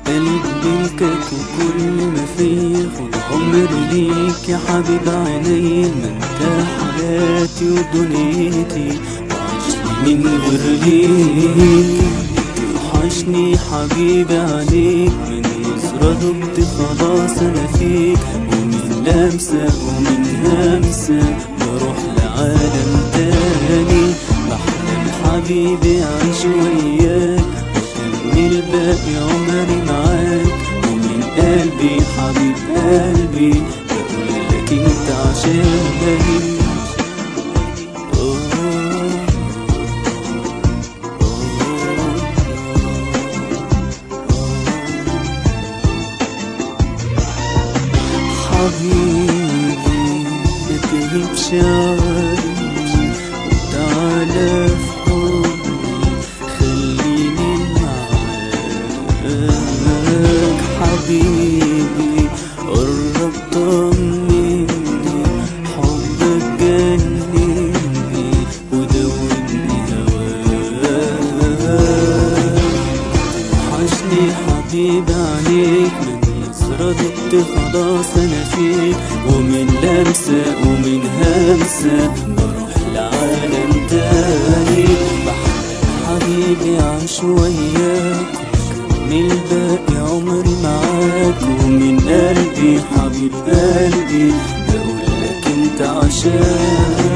قلب ملكك وكل ما فيه خد عمري ليك يا حبيب عيني ما انت حياتي ودنيتي وعيشني من غير ليك توحشني حبيبي عليك من نظرة دمت خلاص انا فيك ومن لمسة ومن همسة بروح لعالم تاني بحلم حبيبي اعيش وياك واكمل باقي عمري معاك ومن قلبي حبيب قلبي بقولك انت عشاني حبيبي ما تغيبش عني وتعالى في حضني خليني معاك حبيبي قرب طمني حبك جنني ودوبني هواك وحشني حبيبي عليك من نظرة دقت خلاص انا فيك ومن لمسة ومن همسة بروح لعالم تاني بحلم حبيبي عايش وياك من باقي عمري معاك ومن قلبي حبيب قلبي بقولك انت عشان